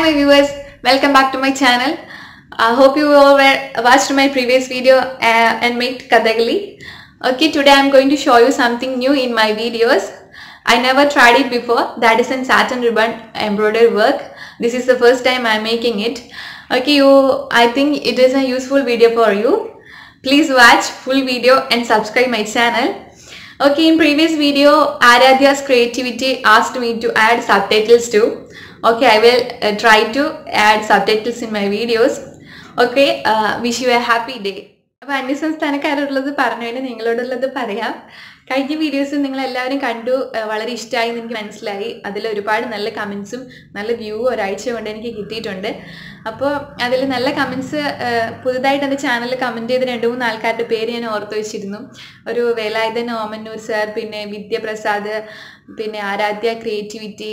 my viewers, welcome back to my channel. I hope you all were, watched my previous video uh, and made Kathakali. Okay, today I'm going to show you something new in my videos. I never tried it before. That is in satin ribbon embroidery work. This is the first time I'm making it. Okay, you. I think it is a useful video for you. Please watch full video and subscribe my channel. Okay, in previous video, Aradhya's creativity asked me to add subtitles too. Okay, I will uh, try to add subtitles in my videos. Okay, uh, wish you a happy day. അപ്പോൾ അന്യസംസ്ഥാനക്കാരുള്ളത് പറഞ്ഞതിന് നിങ്ങളോടുള്ളത് പറയാം കഴിഞ്ഞ videos നിങ്ങൾ എല്ലാവരും കണ്ടു ആ, വളരെ ഇഷ്ടമായി എന്ന് എനിക്ക് മനസ്സിലായി അതിൽ ഒരുപാട് നല്ല കമൻസും നല്ല വ്യൂ ഒരാഴ്ച കൊണ്ട് എനിക്ക് കിട്ടിയിട്ടുണ്ട് അപ്പോൾ അതിൽ നല്ല കമൻസ് പുതുതായിട്ട് എൻ്റെ ചാനലിൽ കമൻറ്റ് ചെയ്ത രണ്ട് മൂന്ന് ആൾക്കാരുടെ പേര് ഞാൻ ഓർത്ത് വെച്ചിരുന്നു ഒരു വേലായുധൻ ഓമന്നൂർ സാർ പിന്നെ വിദ്യപ്രസാദ് പിന്നെ ആരാധ്യ ക്രിയേറ്റിവിറ്റി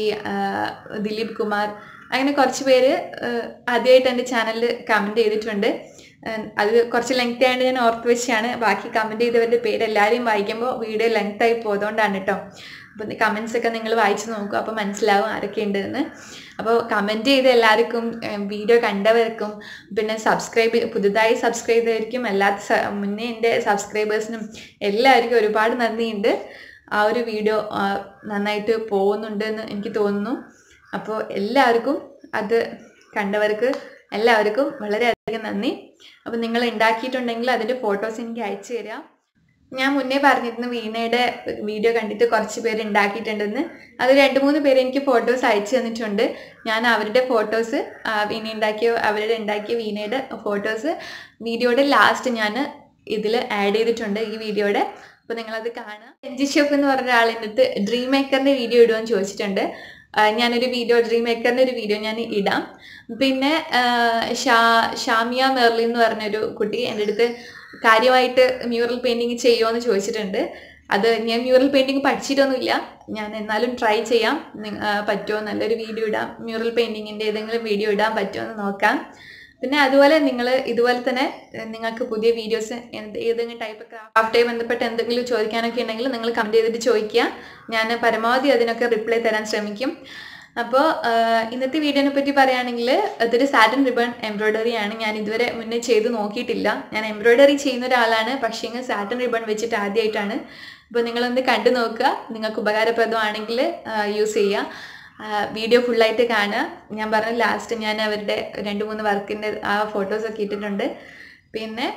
ദിലീപ് കുമാർ അങ്ങനെ കുറച്ച് പേര് ആദ്യമായിട്ട് എൻ്റെ ചാനലിൽ കമൻറ്റ് ചെയ്തിട്ടുണ്ട് ഏഹ് അത് കുറച്ച് ലെങ്ത് ആയതുകൊണ്ട് ഞാൻ ഓർത്ത് വെച്ചാണ് ബാക്കി കമൻറ്റ് ചെയ്തവരുടെ പേര് എല്ലാവരെയും വായിക്കുമ്പോൾ വീഡിയോ ലെങ്ത് ആയി പോയതുകൊണ്ടാണ് കേട്ടോ അപ്പം കമൻസ് ഒക്കെ നിങ്ങൾ വായിച്ച് നോക്കും അപ്പോൾ മനസ്സിലാവും ആരൊക്കെ ഉണ്ടെന്ന് അപ്പോൾ കമൻറ്റ് ചെയ്ത എല്ലാവർക്കും വീഡിയോ കണ്ടവർക്കും പിന്നെ സബ്സ്ക്രൈബ് പുതുതായി സബ്സ്ക്രൈബ് ചെയ്തവർക്കും അല്ലാത്ത സ- മുന്നേ എൻ്റെ സബ്സ്ക്രൈബേഴ്സിനും എല്ലാവർക്കും ഒരുപാട് നന്ദിയുണ്ട് ആ ഒരു വീഡിയോ നന്നായിട്ട് പോകുന്നുണ്ട് എന്ന് എനിക്ക് തോന്നുന്നു അപ്പോൾ എല്ലാവർക്കും അത് കണ്ടവർക്ക് എല്ലാവർക്കും വളരെയധികം നന്ദി അപ്പോൾ നിങ്ങൾ ഉണ്ടാക്കിയിട്ടുണ്ടെങ്കിൽ അതിൻ്റെ ഫോട്ടോസ് എനിക്ക് അയച്ചു തരാം ഞാൻ മുന്നേ പറഞ്ഞിരുന്നു വീണയുടെ വീഡിയോ കണ്ടിട്ട് കുറച്ച് പേര് ഉണ്ടാക്കിയിട്ടുണ്ടെന്ന് അത് രണ്ട് മൂന്ന് പേര് എനിക്ക് ഫോട്ടോസ് അയച്ചു തന്നിട്ടുണ്ട് ഞാൻ അവരുടെ ഫോട്ടോസ് വീണ ഉണ്ടാക്കിയ അവരുടെ ഉണ്ടാക്കിയ വീണയുടെ ഫോട്ടോസ് വീഡിയോയുടെ ലാസ്റ്റ് ഞാൻ ഇതിൽ ആഡ് ചെയ്തിട്ടുണ്ട് ഈ വീഡിയോയുടെ അപ്പോൾ നിങ്ങളത് കാണാം രഞ്ജി ഷെഫ് എന്ന് പറഞ്ഞ ആളിൻ്റെ അടുത്ത് ഡ്രീം മേക്കറിൻ്റെ വീഡിയോ ഇടുമെന്ന് ചോദിച്ചിട്ടുണ്ട് ആ, ഞാനൊരു വീഡിയോ ഡ്രീം മേക്കറിൻ്റെ ഒരു വീഡിയോ ഞാൻ ഇടാം പിന്നെ ആ, ഷാ ഷാമിയ മെർലിൻ എന്ന് പറഞ്ഞൊരു കുട്ടി എൻ്റെ അടുത്ത് കാര്യമായിട്ട് മ്യൂറൽ പെയിൻറ്റിങ് ചെയ്യുമോ എന്ന് ചോദിച്ചിട്ടുണ്ട് അത് ഞാൻ മ്യൂറൽ പെയിൻറ്റിങ് പഠിച്ചിട്ടൊന്നുമില്ല ഞാൻ എന്നാലും ട്രൈ ചെയ്യാം നി- ആ, പറ്റുമോ നല്ലൊരു വീഡിയോ ഇടാം മ്യൂറൽ പെയിൻറ്റിങ്ങിൻ്റെ ഏതെങ്കിലും വീഡിയോ ഇടാൻ പറ്റുമോ എന്ന് നോക്കാം പിന്നെ അതുപോലെ നിങ്ങൾ ഇതുപോലെ തന്നെ ഏഹ്, നിങ്ങൾക്ക് പുതിയ വീഡിയോസ് എന്ത് ഏതെങ്കിലും ടൈപ്പ് ക്രാഫ്റ്റായി ബന്ധപ്പെട്ട് എന്തെങ്കിലും ചോദിക്കാനൊക്കെ ഉണ്ടെങ്കിൽ നിങ്ങൾ കമൻറ്റ് ചെയ്തിട്ട് ചോദിക്കുക ഞാൻ പരമാവധി അതിനൊക്കെ റിപ്ലൈ തരാൻ ശ്രമിക്കും അപ്പോൾ ഇന്നത്തെ വീഡിയോനെ പറ്റി പറയുകയാണെങ്കിൽ അതൊരു സാറ്റൻ റിബൺ എംബ്രോയ്ഡറി ആണ് ഞാൻ ഇതുവരെ മുന്നേ ചെയ്ത് നോക്കിയിട്ടില്ല ഞാൻ എംബ്രോയ്ഡറി ചെയ്യുന്ന ഒരാളാണ് പക്ഷേ സാറ്റൻ റിബൺ വെച്ചിട്ട് ആദ്യമായിട്ടാണ് അപ്പോൾ നിങ്ങളൊന്ന് കണ്ടു നോക്കുക നിങ്ങൾക്ക് ഉപകാരപ്രദമാണെങ്കിൽ യൂസ് ചെയ്യുക വീഡിയോ ഫുള്ളായിട്ട് കാണുക ഞാൻ പറഞ്ഞ ലാസ്റ്റ് ഞാൻ അവരുടെ രണ്ട് മൂന്ന് വർക്കിൻ്റെ ആ ഫോട്ടോസൊക്കെ ഇട്ടിട്ടുണ്ട് പിന്നെ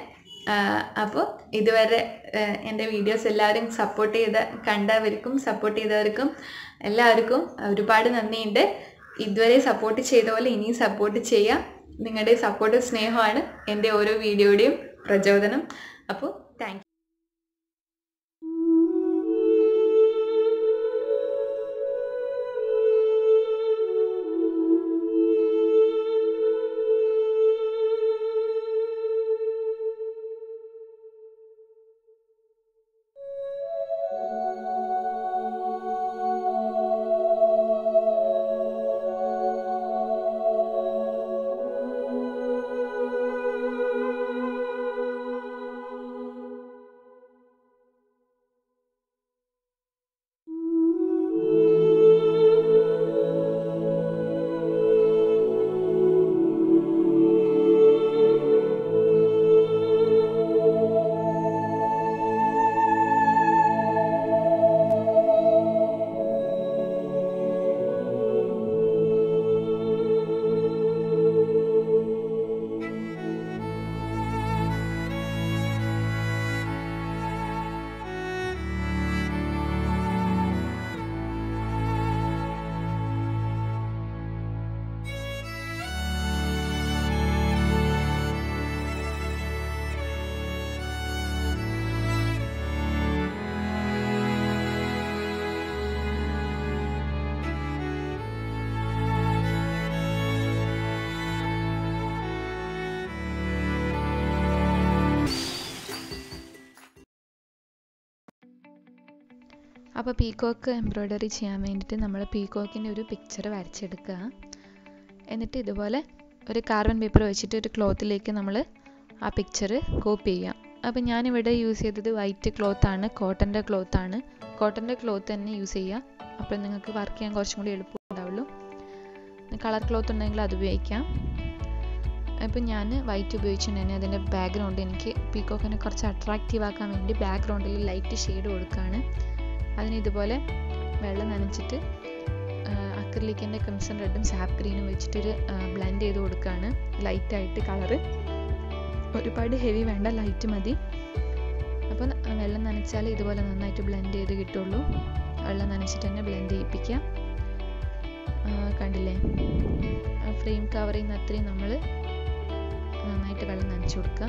അപ്പോൾ ഇതുവരെ ആ, എൻ്റെ വീഡിയോസ് എല്ലാവരും സപ്പോർട്ട് ചെയ്ത കണ്ടവർക്കും സപ്പോർട്ട് ചെയ്തവർക്കും എല്ലാവർക്കും ഒരുപാട് നന്ദിയുണ്ട് ഇതുവരെ സപ്പോർട്ട് ചെയ്ത പോലെ ഇനിയും സപ്പോർട്ട് ചെയ്യുക നിങ്ങളുടെ സപ്പോർട്ട് സ്നേഹമാണ് എൻ്റെ ഓരോ വീഡിയോയുടെയും പ്രചോദനം അപ്പോൾ താങ്ക് അപ്പോൾ പീക്കോക്ക് എംബ്രോയ്ഡറി ചെയ്യാൻ വേണ്ടിയിട്ട് നമ്മൾ പീക്കോക്കിൻ്റെ ഒരു പിക്ചർ വരച്ചെടുക്കുക എന്നിട്ട് ഇതുപോലെ ഒരു കാർബൺ പേപ്പർ വെച്ചിട്ട് ഒരു ക്ലോത്തിലേക്ക് നമ്മൾ ആ പിക്ചർ കോപ്പി ചെയ്യാം അപ്പോൾ ഞാനിവിടെ യൂസ് ചെയ്തത് വൈറ്റ് ക്ലോത്താണ് കോട്ടൻ്റെ ക്ലോത്താണ് കോട്ടൻ്റെ ക്ലോത്ത് തന്നെ യൂസ് ചെയ്യുക അപ്പോൾ നിങ്ങൾക്ക് വർക്ക് ചെയ്യാൻ കുറച്ചും കൂടി എളുപ്പം ഉണ്ടാവുള്ളൂ കളർ ക്ലോത്ത് ഉണ്ടെങ്കിൽ അത് ഉപയോഗിക്കാം ഇപ്പം ഞാൻ വൈറ്റ് ഉപയോഗിച്ചിട്ട് തന്നെ അതിൻ്റെ ബാക്ക്ഗ്രൗണ്ട് എനിക്ക് പീക്കോക്കിനെ കുറച്ച് അട്രാക്റ്റീവ് ആക്കാൻ വേണ്ടി ബാക്ക്ഗ്രൗണ്ടിൽ ലൈറ്റ് ഷെയ്ഡ് കൊടുക്കുകയാണ് അതിന് ഇതുപോലെ വെള്ളം നനച്ചിട്ട് അക്രലിക്കിൻ്റെ ക്രിംസൺ റെഡും സാപ്പ് ഗ്രീനും വെച്ചിട്ടൊരു ബ്ലെൻഡ് ചെയ്ത് കൊടുക്കുകയാണ് ലൈറ്റായിട്ട് കളറ് ഒരുപാട് ഹെവി വേണ്ട ലൈറ്റ് മതി അപ്പോൾ വെള്ളം നനച്ചാൽ ഇതുപോലെ നന്നായിട്ട് ബ്ലെൻഡ് ചെയ്ത് കിട്ടുള്ളൂ വെള്ളം നനച്ചിട്ട് തന്നെ ബ്ലെൻഡ് ചെയ്യിപ്പിക്കാം കണ്ടില്ലേ ഫ്രെയിം കവർ ചെയ്യുന്ന അത്രയും നമ്മൾ നന്നായിട്ട് വെള്ളം നനച്ചു കൊടുക്കുക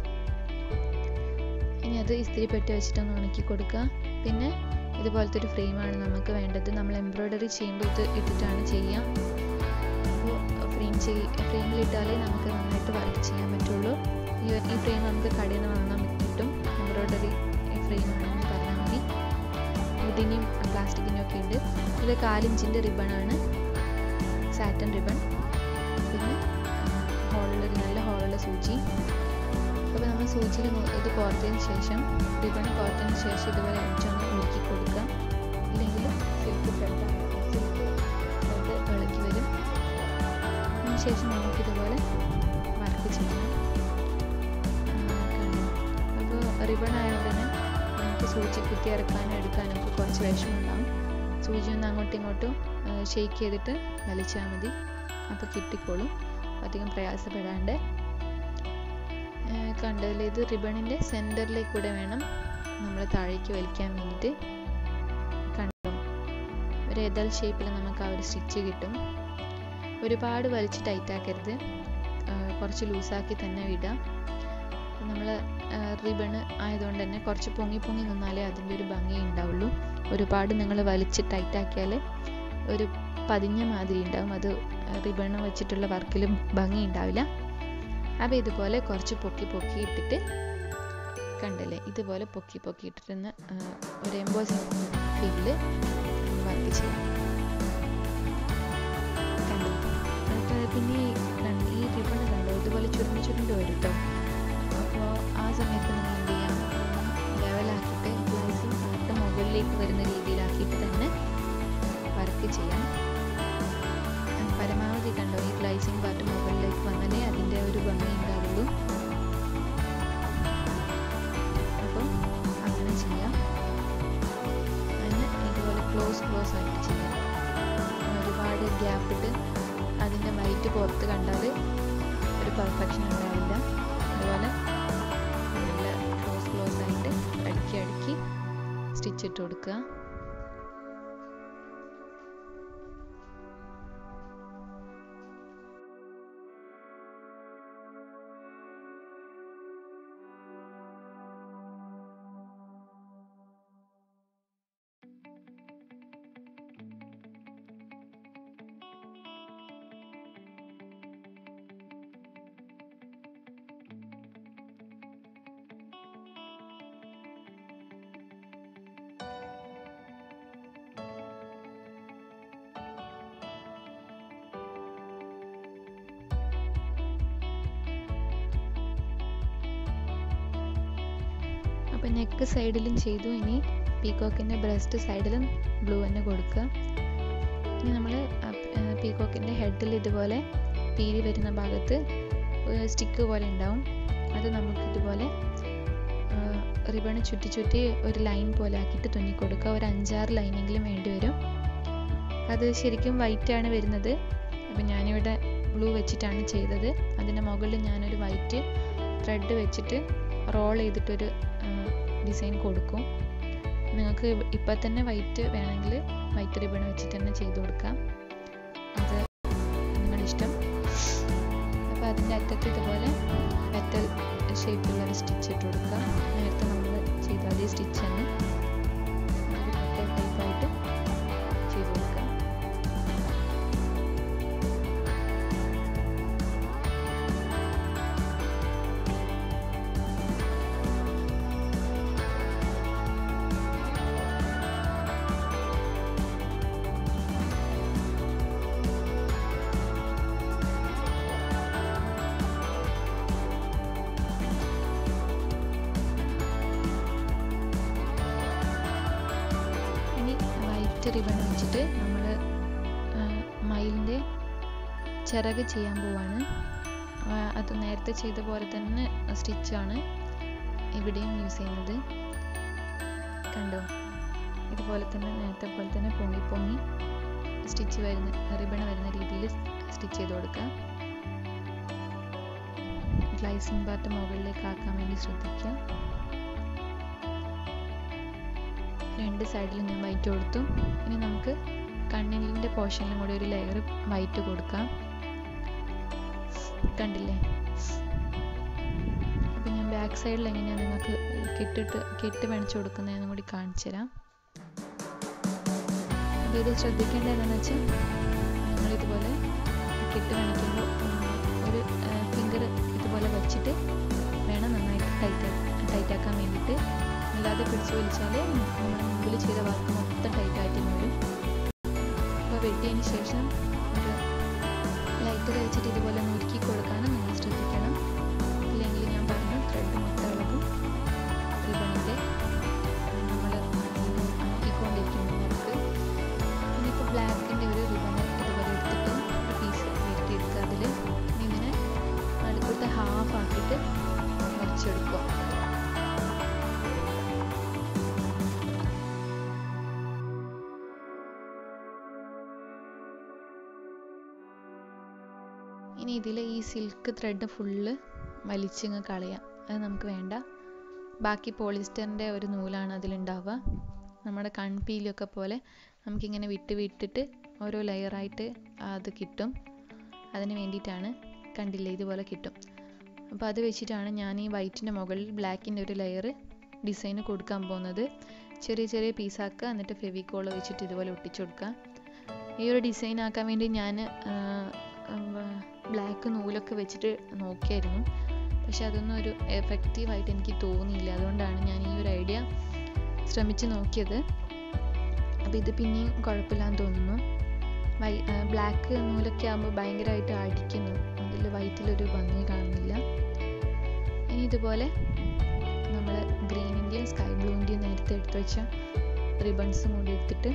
ഇനി അത് ഇസ്തിരി പെട്ടി വെച്ചിട്ടൊന്ന് ഉണക്കി കൊടുക്കുക പിന്നെ ഇതുപോലത്തെ ഒരു ഫ്രെയിമാണ് നമുക്ക് വേണ്ടത് നമ്മൾ എംബ്രോയ്ഡറി ചെയ്യുമ്പോൾ ഇത് ഇട്ടിട്ടാണ് ചെയ്യുക അപ്പോൾ ഫ്രെയിം ചെയ് ഫ്രെയിമിലിട്ടാലേ നമുക്ക് നന്നായിട്ട് വർക്ക് ചെയ്യാൻ പറ്റുള്ളൂ ഈ ഈ ഫ്രെയിം നമുക്ക് കടയിൽ നിന്ന് വാങ്ങാൻ കിട്ടും എംബ്രോയ്ഡറി ഫ്രെയിം ആണെന്ന് പറഞ്ഞാൽ മതി വുഡിൻ്റെയും പ്ലാസ്റ്റിക്കിൻ്റെയും ഒക്കെ ഉണ്ട് ഇത് കാലിഞ്ചിൻ്റെ റിബണാണ് സാറ്റൻ റിബൺ പിന്നെ ഹോളുള്ള ഒരു നല്ല ഹോളുള്ള സൂചി അപ്പോൾ നമ്മൾ സൂചിയിൽ ഇത് കോർത്തതിന് ശേഷം റിബൺ കോർത്തതിന് ശേഷം ഇതുപോലെ അടിച്ചൊന്ന് ഉരുക്കി കൊടുക്കുക ഇല്ലെങ്കിൽ സിൽക്ക് ത്രെഡ് സിൽക്ക് ത്രെഡ് ഇളക്കി വരും അതിനുശേഷം നമുക്കിതുപോലെ വർക്ക് ചെയ്യണം അപ്പോൾ റിബൺ ആയതുകൊണ്ട് തന്നെ നമുക്ക് സൂചി കുത്തി ഇറക്കാനും എടുക്കാനും ഒക്കെ കുറച്ച് വിഷമമുണ്ടാവും സൂചി ഒന്ന് അങ്ങോട്ടും ഇങ്ങോട്ടും ഷെയ്ക്ക് ചെയ്തിട്ട് വലിച്ചാൽ മതി അപ്പോൾ കിട്ടിക്കോളും അധികം പ്രയാസപ്പെടാണ്ട് കണ്ടതിൽ ഇത് റിബണിൻ്റെ സെൻറ്ററിലേക്ക് കൂടെ വേണം നമ്മൾ താഴേക്ക് വലിക്കാൻ വേണ്ടിയിട്ട് കണ്ടോ ഒരു എതൽ ഷേപ്പിൽ നമുക്ക് ആ ഒരു സ്റ്റിച്ച് കിട്ടും ഒരുപാട് വലിച്ച് ടൈറ്റ് ആക്കരുത് കുറച്ച് ലൂസാക്കി തന്നെ വിടാം നമ്മൾ റിബണ് ആയതുകൊണ്ട് തന്നെ കുറച്ച് പൊങ്ങി പൊങ്ങി നിന്നാലേ അതിൻ്റെ ഒരു ഭംഗി ഉണ്ടാവുള്ളൂ ഒരുപാട് നിങ്ങൾ വലിച്ച് ടൈറ്റ് ആക്കിയാൽ ഒരു പതിഞ്ഞ മാതിരി ഉണ്ടാവും അത് റിബണ് വെച്ചിട്ടുള്ള വർക്കിലും ഭംഗി ഉണ്ടാവില്ല അപ്പോൾ ഇതുപോലെ കുറച്ച് പൊക്കി പൊക്കി ഇട്ടിട്ട് കണ്ടല്ലേ ഇതുപോലെ പൊക്കി പൊക്കി ഇട്ടിട്ടൊന്ന് ഒരു എംബോസിങ് ഫീൽഡിൽ വർക്ക് ചെയ്യാം കണ്ടു പിന്നെ ഈ റിബൺ കണ്ടോ ഇതുപോലെ ചുരുണ്ട് ചുരുണ്ട് വരും കേട്ടോ അപ്പോൾ ആ സമയത്ത് നിങ്ങൾ എന്ത് ചെയ്യാം ലെവലാക്കിയിട്ട് ഗ്ലൈസിങ് പാർട്ട് മുകളിലേക്ക് വരുന്ന രീതിയിലാക്കിയിട്ട് തന്നെ വർക്ക് ചെയ്യാം പരമാവധി കണ്ടോ ഈ ഗ്ലൈസിങ് പാർട്ട് മുകളിലേക്ക് വന്നാലേ അതിൻ്റെ ഒരു ഭംഗി ഉണ്ടാവുള്ളൂ അപ്പം അങ്ങനെ ചെയ്യാം അതിന് ഇതുപോലെ ക്ലോസ് ക്ലോസ് ആയിട്ട് ചെയ്യാം ഒരുപാട് ഗ്യാപ്പ് ഇട്ട് അതിൻ്റെ വൈറ്റ് പുറത്ത് കണ്ടാൽ ഒരു പെർഫെക്ഷൻ ഉണ്ടാവില്ല അതുപോലെ നല്ല ക്ലോസ് ക്ലോസ് ആയിട്ട് അടുക്കി അടുക്കി സ്റ്റിച്ച് ഇട്ട് കൊടുക്കുക അപ്പോൾ നെക്ക് സൈഡിലും ചെയ്തു ഇനി പീകോക്കിൻ്റെ ബ്രസ്റ്റ് സൈഡിലും ബ്ലൂ തന്നെ കൊടുക്കുക ഇനി നമ്മൾ പീകോക്കിൻ്റെ ഹെഡിൽ ഇതുപോലെ പീരി വരുന്ന ഭാഗത്ത് സ്റ്റിക്ക് പോലെ ഉണ്ടാവും അത് നമുക്ക് ഇതുപോലെ റിബണ് ചുറ്റി ചുറ്റി ഒരു ലൈൻ പോലെ ആക്കിയിട്ട് തുന്നി കൊടുക്കുക ഒരു അഞ്ചാറ് ലൈനെങ്കിലും വേണ്ടി വരും അത് ശരിക്കും വൈറ്റ് ആണ് വരുന്നത് അപ്പോൾ ഞാനിവിടെ ബ്ലൂ വെച്ചിട്ടാണ് ചെയ്തത് അതിൻ്റെ മുകളിൽ ഞാനൊരു വൈറ്റ് ത്രെഡ് വെച്ചിട്ട് റോൾ ചെയ്തിട്ടൊരു ഡിസൈൻ കൊടുക്കും നിങ്ങൾക്ക് ഇപ്പം തന്നെ വൈറ്റ് വേണമെങ്കിൽ വൈറ്റ് റിബൺ വെച്ചിട്ട് തന്നെ ചെയ്ത് കൊടുക്കാം അത് നിങ്ങളുടെ ഇഷ്ടം അപ്പോൾ അതിൻ്റെ അറ്റത്ത് ഇതുപോലെ മെറ്റൽ ഷേപ്പിലുള്ള സ്റ്റിച്ച് ഇട്ട് കൊടുക്കുക നേരത്തെ നമ്മൾ ചെയ്ത അതേ സ്റ്റിച്ച് തന്നെ മെറ്റൽ ടൈപ്പായിട്ട് ചെയ്ത് കൊടുക്കുക ഇനി വൈറ്റ് റിബൺ വെച്ചിട്ട് നമ്മൾ മയിലിൻ്റെ ചിറക് ചെയ്യാൻ പോവാണ് ആ, അത് നേരത്തെ ചെയ്ത പോലെ തന്നെ സ്റ്റിച്ചാണ് ഇവിടെയും യൂസ് ചെയ്യുന്നത് കണ്ടോ ഇതുപോലെ തന്നെ നേരത്തെ പോലെ തന്നെ പൊങ്ങി പൊങ്ങി സ്റ്റിച്ച് വരുന്ന റിബൺ വരുന്ന രീതിയിൽ സ്റ്റിച്ച് ചെയ്ത് കൊടുക്കുക ഗ്ലൈസിംഗ് പാർട്ട് മുകളിലേക്ക് ആക്കാൻ വേണ്ടി ശ്രദ്ധിക്കുക രണ്ട് സൈഡിലും ഞാൻ വൈറ്റ് കൊടുത്തു ഇനി നമുക്ക് കണ്ണിൻ്റെ പോർഷനിലും കൂടി ഒരു ലെയർ വൈറ്റ് കൊടുക്കാം കണ്ടില്ലേ അപ്പം ഞാൻ ബാക്ക് സൈഡിൽ എങ്ങനെയാണ് നിങ്ങൾക്ക് കെട്ടിട്ട് കെട്ട് പണിച്ചു കൊടുക്കുന്നതെന്നും കൂടി കാണിച്ചു തരാം അപ്പോൾ ഇത് ശ്രദ്ധിക്കേണ്ടത് എന്താണെന്ന് വെച്ചാൽ നമ്മളിതുപോലെ കെട്ട് കാണിക്കുമ്പോൾ ഒരു ഫിംഗർ ഇതുപോലെ വെച്ചിട്ട് വേണം നന്നായിട്ട് ടൈറ്റ് ടൈറ്റ് ആക്കാൻ വേണ്ടിയിട്ട് അല്ലാതെ പിടിച്ച് വലിച്ചാൽ നമ്മുടെ മുമ്പിൽ ചെയ്ത വർക്ക് മൊത്തം ടൈറ്റ് ആയിട്ട് വരും അപ്പോൾ വെട്ടിയതിന് ശേഷം ഒരു ലൈറ്റർ വെച്ചിട്ട് ഇതുപോലെ മുറുക്കി കൊടുക്കാനും നിങ്ങൾ ശ്രദ്ധിക്കണം ഇല്ലെങ്കിൽ ഞാൻ പറഞ്ഞു ത്രെഡ് മൊത്തം ഇളകും റിബണിൻ്റെ നമ്മൾ ആക്കിക്കൊണ്ടിരിക്കുന്ന വർക്ക് ഇനിയിപ്പോൾ ബ്ലാക്കിൻ്റെ ഒരു റിബൺ ഇതുപോലെ എടുത്തിട്ട് ഒരു പീസ് വെട്ടിയെടുക്കുക അതിൽ ഇങ്ങനെ നടുക്കത്തെ ഹാഫ് ആക്കിയിട്ട് മുറിച്ചെടുക്കുക ഇനി ഇതിൽ ഈ സിൽക്ക് ത്രെഡ് ഫുള്ള് വലിച്ചിങ്ങ് കളയാം അത് നമുക്ക് വേണ്ട ബാക്കി പോളിസ്റ്ററിൻ്റെ ഒരു നൂലാണ് അതിലുണ്ടാവുക നമ്മുടെ കൺപീലൊക്കെ പോലെ നമുക്കിങ്ങനെ വിട്ട് വിട്ടിട്ട് ഓരോ ലെയറായിട്ട് അത് കിട്ടും അതിന് വേണ്ടിയിട്ടാണ് കണ്ടില്ലേ ഇതുപോലെ കിട്ടും അപ്പോൾ അത് വെച്ചിട്ടാണ് ഞാൻ ഈ വൈറ്റിൻ്റെ മുകളിൽ ബ്ലാക്കിൻ്റെ ഒരു ലെയർ ഡിസൈൻ കൊടുക്കാൻ പോകുന്നത് ചെറിയ ചെറിയ പീസാക്കുക എന്നിട്ട് ഫെവിക്കോൾ വെച്ചിട്ട് ഇതുപോലെ ഒട്ടിച്ചു കൊടുക്കുക ഈ ഒരു ഡിസൈൻ ആക്കാൻ വേണ്ടി ഞാൻ ബ്ലാക്ക് നൂലൊക്കെ വെച്ചിട്ട് നോക്കിയായിരുന്നു പക്ഷെ അതൊന്നും ഒരു എഫക്റ്റീവായിട്ട് എനിക്ക് തോന്നിയില്ല അതുകൊണ്ടാണ് ഞാൻ ഈ ഒരു ഐഡിയ ശ്രമിച്ച് നോക്കിയത് അപ്പോൾ ഇത് പിന്നെയും കുഴപ്പമില്ലാന്ന് തോന്നുന്നു വൈ ബ്ലാക്ക് നൂലൊക്കെ ആകുമ്പോൾ ഭയങ്കരമായിട്ട് അടിക്കുന്നു അതിൽ വൈറ്റിലൊരു ഭംഗി കാണുന്നില്ല ഇനി ഇതുപോലെ നമ്മൾ ഗ്രീനിൻ്റെയും സ്കൈ ബ്ലൂവിൻ്റെയും നേരത്തെ എടുത്ത് വെച്ച റിബൺസും കൂടി എടുത്തിട്ട്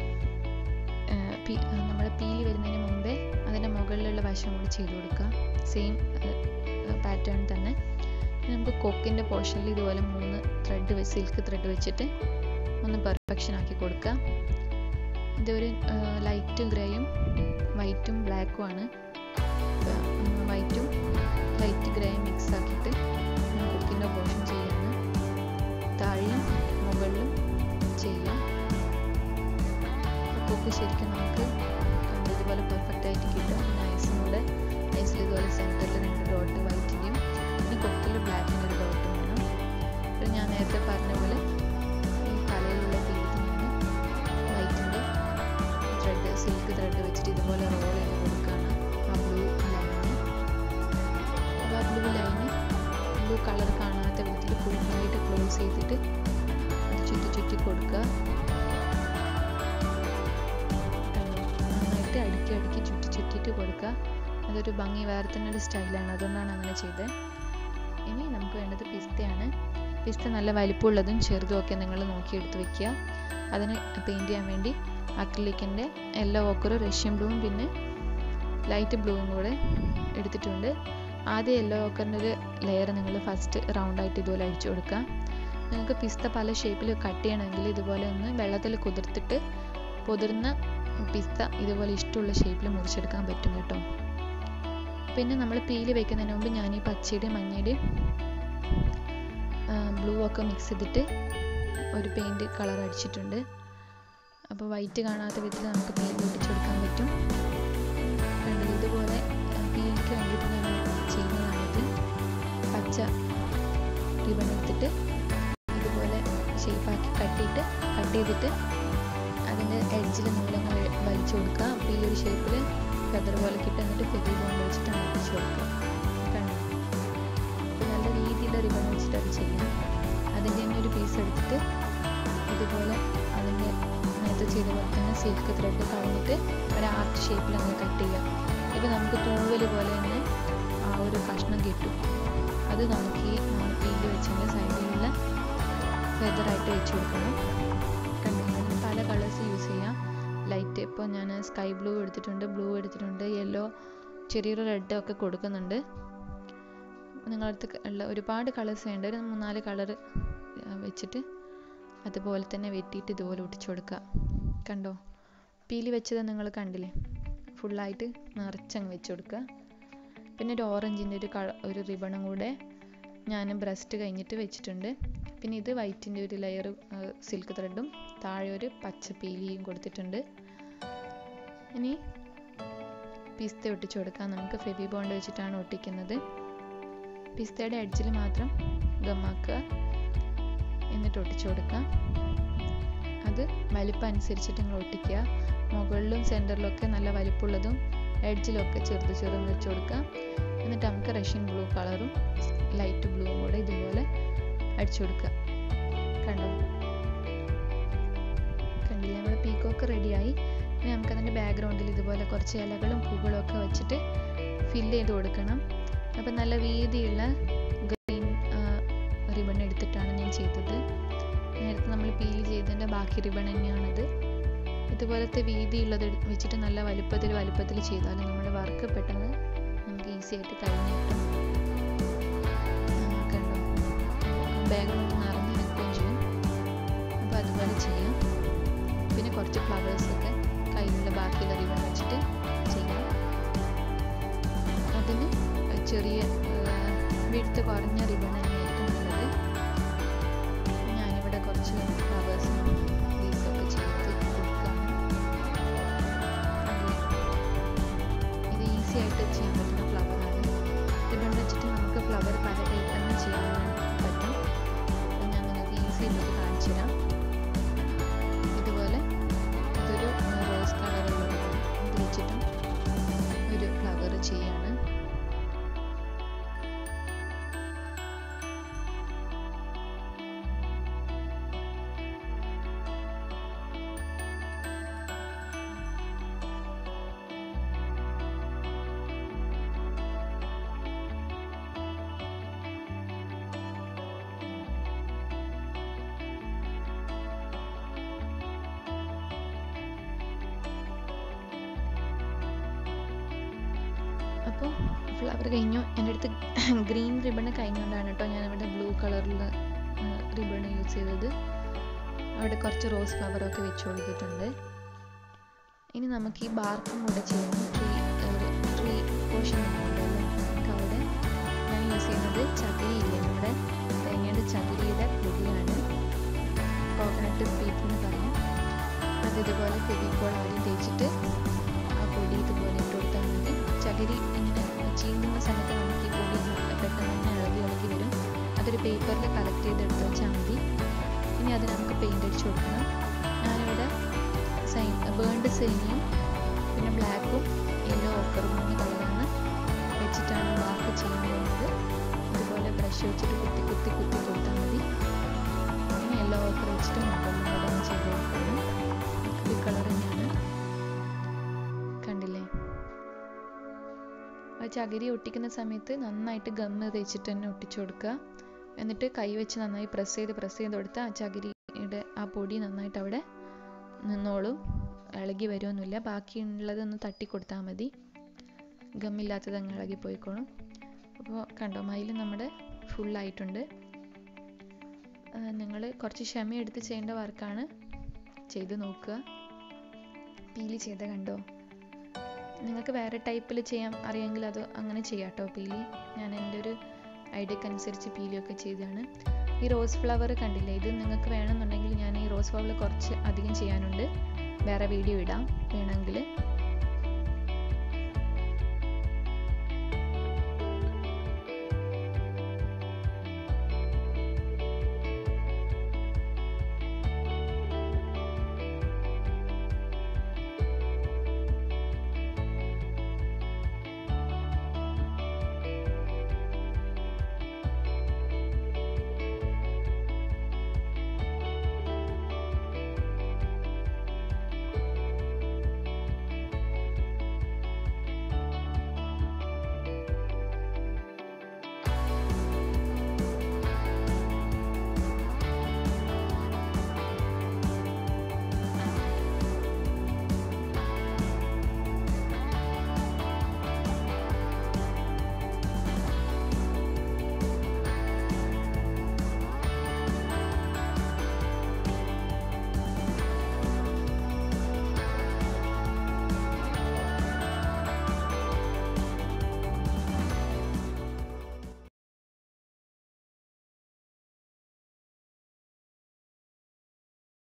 നമ്മുടെ പീലി വരുന്നതിന് മുമ്പേ അതിൻ്റെ മുകളിലുള്ള വശം കൂടി ചെയ്ത് കൊടുക്കുക സെയിം പാറ്റേൺ തന്നെ നമുക്ക് കൊക്കിൻ്റെ പോർഷനിൽ ഇതുപോലെ മൂന്ന് ത്രെഡ് വെച്ച് സിൽക്ക് ത്രെഡ് വെച്ചിട്ട് ഒന്ന് പെർഫെക്ഷൻ ആക്കി കൊടുക്കുക ഇതൊരു ലൈറ്റ് ഗ്രേയും വൈറ്റും ബ്ലാക്കും ആണ് വൈറ്റും ലൈറ്റ് ഗ്രേയും മിക്സ് ആക്കിയിട്ട് കൊക്കിൻ്റെ പോർഷൻ ചെയ്യാണ് താഴെയും മുകളിലും ചെയ്യാം കൊക്ക് ശരിക്കും നമുക്ക് ഇതുപോലെ പെർഫെക്റ്റ് ആയിട്ട് കിട്ടും പിന്നെ ഐസും കൂടെ ഐസിൽ ഇതുപോലെ സെൻറ്ററിൽ രണ്ട് ഡോട്ട് വൈറ്റിൻ്റെയും ഈ കൊക്കിൽ ബ്ലാക്കിൻ്റെ ഒരു ഡോട്ടും വേണം പിന്നെ ഞാൻ നേരത്തെ പറഞ്ഞ പോലെ ഈ തലയിലുള്ള പീലിക്ക് ഞാൻ വൈറ്റിൻ്റെ ത്രെഡ് സിൽക്ക് ത്രെഡ് വെച്ചിട്ട് ഇതുപോലെ റോൾ ചെയ്ത് കൊടുക്കുകയാണ് ആ ബ്ലൂ ലൈന് അപ്പോൾ ആ ബ്ലൂ ലൈന് ബ്ലൂ കളർ കാണാത്ത വിധത്തിൽ ഫുള്ളായിട്ട് ക്ലോസ് ചെയ്തിട്ട് ചുറ്റി ചുറ്റി കൊടുക്കുക നന്നായിട്ട് അടുക്കി അടുക്കി ചുറ്റി ചുറ്റിയിട്ട് കൊടുക്കുക അതൊരു ഭംഗി വേറെ തന്നെ ഒരു സ്റ്റൈലാണ് അതുകൊണ്ടാണ് അങ്ങനെ ചെയ്തത് ഇനി നമുക്ക് വേണ്ടത് പിസ്തയാണ് പിസ്ത നല്ല വലിപ്പമുള്ളതും ചെറുതും ഒക്കെ നിങ്ങൾ നോക്കിയെടുത്ത് വെക്കുക അതിന് പെയിൻറ് ചെയ്യാൻ വേണ്ടി അക്രിലിക്കിൻ്റെ യെല്ലോ ഓക്കറും റഷ്യൻ ബ്ലൂവും പിന്നെ ലൈറ്റ് ബ്ലൂവും കൂടെ എടുത്തിട്ടുണ്ട് ആദ്യം യെല്ലോ ഓക്കറിൻ്റെ ഒരു ലെയർ നിങ്ങൾ ഫസ്റ്റ് റൗണ്ടായിട്ട് ഇതുപോലെ അടിച്ചു കൊടുക്കുക നിങ്ങൾക്ക് പിസ്ത പല ഷേപ്പിൽ കട്ട് ചെയ്യണമെങ്കിൽ ഇതുപോലെ ഒന്ന് വെള്ളത്തിൽ കുതിർത്തിട്ട് പൊതിർന്ന പിസ്ത ഇതുപോലെ ഇഷ്ടമുള്ള ഷേപ്പിൽ മുറിച്ചെടുക്കാൻ പറ്റും കേട്ടോ പിന്നെ നമ്മൾ പീല് വെക്കുന്നതിന് മുമ്പ് ഞാൻ ഈ പച്ചയുടെയും മഞ്ഞയുടെയും ബ്ലൂ ഒക്കെ മിക്സ് ചെയ്തിട്ട് ഒരു പെയിൻറ് കളർ അടിച്ചിട്ടുണ്ട് അപ്പോൾ വൈറ്റ് കാണാത്ത വിധത്തിൽ നമുക്ക് പീൽ ഒട്ടിച്ചെടുക്കാൻ പറ്റും കണ്ടത് ഇതുപോലെ പീലിക്ക് വേണ്ടിയിട്ട് ഞാൻ ചെയ്യുന്നതാണിത് പച്ച റിബൺ എടുത്തിട്ട് ഇതുപോലെ ഷേപ്പാക്കി കട്ട് ചെയ്തിട്ട് കട്ട് ചെയ്തിട്ട് അതിൻ്റെ എഡ്ജിൽ നൂലങ്ങൾ വലിച്ചു കൊടുക്കുക അപ്പോൾ ഈ ഒരു ഷേപ്പിൽ ഫെദർ പോലെ കിട്ടുക എന്നിട്ട് ഫെവി ബോണ്ട് വെച്ചിട്ട് അടിച്ചു കൊടുക്കുക കണ്ടു അപ്പോൾ നല്ല രീതിയിൽ റിബൺ വെച്ചിട്ട് അത് ചെയ്യാം അതിൻ്റെ തന്നെ ഒരു പീസ് എടുത്തിട്ട് ഇതുപോലെ അതിൻ്റെ നേരത്തെ ചെയ്ത പോലെ തന്നെ സിൽക്ക് ത്രെഡ് കളഞ്ഞിട്ട് ഒരു ആർട്ട് ഷേപ്പിൽ അങ്ങ് കട്ട് ചെയ്യാം ഇപ്പോൾ നമുക്ക് തൂവൽ പോലെ തന്നെ ആ ഒരു കഷ്ണം കിട്ടും അത് നമുക്ക് ഈ നമ്മൾ പീല് വെച്ചതിൻ്റെ സൈഡിലുള്ള ഫെദറായിട്ട് വെച്ച് കൊടുക്കണം കണ്ടിട്ട് പല കളേഴ്സ് യൂസ് ചെയ്യാം ലൈറ്റ് ഇപ്പോൾ ഞാൻ സ്കൈ ബ്ലൂ എടുത്തിട്ടുണ്ട് ബ്ലൂ എടുത്തിട്ടുണ്ട് യെല്ലോ ചെറിയൊരു റെഡൊക്കെ കൊടുക്കുന്നുണ്ട് നിങ്ങളടുത്ത് ഉള്ള ഒരുപാട് കളേഴ്സ് വേണ്ട ഒരു മൂന്നാല് കളർ വെച്ചിട്ട് അതുപോലെ തന്നെ വെട്ടിയിട്ട് ഇതുപോലെ ഒട്ടിച്ചു കൊടുക്കുക കണ്ടോ പീലി വെച്ചത് നിങ്ങൾ കണ്ടില്ലേ ഫുള്ളായിട്ട് നിറച്ചങ്ങ് വെച്ച് കൊടുക്കുക പിന്നെ ഒരു ഓറഞ്ചിൻ്റെ ഒരു കള ഒരു റിബണും കൂടെ ഞാൻ ബ്രസ്റ്റ് കഴിഞ്ഞിട്ട് വെച്ചിട്ടുണ്ട് പിന്നെ ഇത് വൈറ്റിൻ്റെ ഒരു ലെയർ സിൽക്ക് ത്രെഡും താഴെ ഒരു പച്ച പീലിയും കൊടുത്തിട്ടുണ്ട് ഇനി പിസ്ത ഒട്ടിച്ചു കൊടുക്കാം നമുക്ക് ഫെബി ബോണ്ട് വെച്ചിട്ടാണ് ഒട്ടിക്കുന്നത് പിസ്തയുടെ എഡ്ജിൽ മാത്രം ഗമ്മാക്കുക എന്നിട്ട് ഒട്ടിച്ചു കൊടുക്കുക അത് വലിപ്പം അനുസരിച്ചിട്ട് നിങ്ങൾ ഒട്ടിക്കുക മുകളിലും സെൻറ്ററിലും ഒക്കെ നല്ല വലിപ്പമുള്ളതും എഡ്ജിലൊക്കെ ചെറുത് ചെറുത് വെച്ച് കൊടുക്കുക എന്നിട്ട് നമുക്ക് റഷ്യൻ ബ്ലൂ കളറും ലൈറ്റ് ബ്ലൂവും കൂടെ ഇതുപോലെ അടിച്ചു കൊടുക്കുക കണ്ടോ കണ്ടില്ലേ നമ്മുടെ പീക്കോക്ക് റെഡിയായി ഇനി നമുക്കതിൻ്റെ ബാക്ക്ഗ്രൗണ്ടിൽ ഇതുപോലെ കുറച്ച് ഇലകളും പൂക്കളും ഒക്കെ വെച്ചിട്ട് ഫില്ല് ചെയ്ത് കൊടുക്കണം അപ്പം നല്ല വീതിയുള്ള ഗ്രീൻ റിബൺ എടുത്തിട്ടാണ് ഞാൻ ചെയ്തത് നേരത്തെ നമ്മൾ പീൽ ചെയ്തതിൻ്റെ ബാക്കി റിബൺ തന്നെയാണിത് ഇതുപോലത്തെ വീതിയുള്ളത് വെച്ചിട്ട് നല്ല വലുപ്പത്തിൽ വലുപ്പത്തിൽ ചെയ്താൽ നമ്മുടെ വർക്ക് പെട്ടെന്ന് നമുക്ക് ഈസി ആയിട്ട് കഴിഞ്ഞ് കിട്ടും കണ്ടോ ബാഗൊക്കെ നിറഞ്ഞ് നിൽക്കുകയും ചെയ്യും അപ്പോൾ അതുപോലെ ചെയ്യാം പിന്നെ കുറച്ച് ഫ്ലവേഴ്സൊക്കെ കയ്യിലുള്ള ബാക്കിയുള്ള റിബൺ വെച്ചിട്ട് ചെയ്യാം അതിന് ചെറിയ വിടുത്ത് കുറഞ്ഞ റിബൺ തന്നെയായിരിക്കും നല്ലത് ഞാനിവിടെ കുറച്ച് ഫ്ലവേഴ്സും ലീസൊക്കെ ചെയ്ത് കൊടുക്കുകയാണ് ഇത് ഈസി ആയിട്ട് ചെയ്യാൻ പറ്റുന്ന ഫ്ലവറാണ് റിബൺ വെച്ചിട്ട് നമുക്ക് ഫ്ലവർ പല ടൈപ്പ് തന്നെ ചെയ്യാൻ പറ്റും അപ്പം ഞാൻ നിങ്ങൾക്ക് ഈസി ആയിട്ട് കാണിച്ചു തരാം ഇതുപോലെ ഇതൊരു റോസ് കളറുള്ള ഇത് വെച്ചിട്ടും ഒരു ഫ്ലവർ ചെയ്യാണ് അപ്പോൾ ഫ്ലവർ കഴിഞ്ഞു എൻ്റെ അടുത്ത് ഗ്രീൻ റിബൺ കഴിഞ്ഞുകൊണ്ടാണ് കേട്ടോ ഞാൻ ഇവിടെ ബ്ലൂ കളറിലുള്ള റിബൺ യൂസ് ചെയ്തത് അവിടെ കുറച്ച് റോസ് ഫ്ലവറൊക്കെ വെച്ച് കൊടുത്തിട്ടുണ്ട് ഇനി നമുക്ക് ഈ ബാർക്കും കൂടെ ചെയ്യണം ട്രീ ട്രീ പോർഷൻ ഉണ്ടല്ലോ നമുക്ക് അവിടെ ഞാൻ യൂസ് ചെയ്യുന്നത് ചകിരിയില്ലേ നമ്മുടെ തേങ്ങയുടെ ചകിരിയുടെ പൊടിയാണ് കോക്കനട്ട് പീപ്പ് എന്ന് പറയും അത് ഇതുപോലെ ഫെവിക്കോൾ ആദ്യം തേച്ചിട്ട് ആ പൊടി ഇതുപോലെ ഇട്ട് കൊടുത്താൽ മതി ചകിരി ഇങ്ങനെ ചീന്തുന്ന സമയത്ത് നമുക്ക് ഈ പൊടി പെട്ടെന്ന് തന്നെ ഇളകി ഇളകി വരും അതൊരു പേപ്പറിൽ കളക്ട് ചെയ്തെടുത്ത് വെച്ചാൽ മതി ഇനി അത് നമുക്ക് പെയിൻ്റ് അടിച്ച് കൊടുക്കണം ഞാനിവിടെ സൈൻ ബേൺഡ് സൈനിയും പിന്നെ ബ്ലാക്കും യെല്ലോ ഓക്കറും മൂന്ന് കളറാണ് വെച്ചിട്ടാണ് ബാക്കി ചെയ്യാൻ പോകുന്നത് ഇതുപോലെ ബ്രഷ് വെച്ചിട്ട് കുത്തി കുത്തി കുത്തി കൊടുത്താൽ മതി ഇനി യെല്ലോ ഓക്കർ വെച്ചിട്ട് മുകളിലും കൂടെ ഒന്ന് ചെയ്ത് കൊടുക്കണം ഈ കളർ തന്നെയാണ് കണ്ടില്ലേ ആ ചകിരി ഒട്ടിക്കുന്ന സമയത്ത് നന്നായിട്ട് ഗമ്മ് തേച്ചിട്ട് തന്നെ ഒട്ടിച്ചു കൊടുക്കുക എന്നിട്ട് കൈ വെച്ച് നന്നായി പ്രസ് ചെയ്ത് പ്രസ് ചെയ്ത് കൊടുത്താൽ ആ ചകിരിയുടെ ആ പൊടി നന്നായിട്ട് അവിടെ നിന്നോളും ഇളകി വരുമൊന്നുമില്ല ബാക്കിയുള്ളത് ഒന്ന് തട്ടി കൊടുത്താൽ മതി ഗമ്മില്ലാത്തത് അങ്ങ് ഇളകി പോയിക്കോളും അപ്പോൾ കണ്ടോ മയിൽ നമ്മുടെ ഫുള്ളായിട്ടുണ്ട് നിങ്ങൾ കുറച്ച് ക്ഷമയെടുത്ത് ചെയ്യേണ്ട വർക്കാണ് ചെയ്ത് നോക്കുക പീലി ചെയ്ത കണ്ടോ നിങ്ങൾക്ക് വേറെ ടൈപ്പിൽ ചെയ്യാൻ അറിയാമെങ്കിൽ അത് അങ്ങനെ ചെയ്യാം കേട്ടോ പീലി ഞാൻ എൻ്റെ ഒരു ഐഡിയക്ക് അനുസരിച്ച് പീലിയൊക്കെ ചെയ്തതാണ് ഈ റോസ് ഫ്ലവർ കണ്ടില്ലേ ഇത് നിങ്ങൾക്ക് വേണമെന്നുണ്ടെങ്കിൽ ഞാൻ ഈ റോസ് ഫ്ലവർ കുറച്ച് അധികം ചെയ്യാനുണ്ട് വേറെ വീഡിയോ ഇടാം വേണമെങ്കിൽ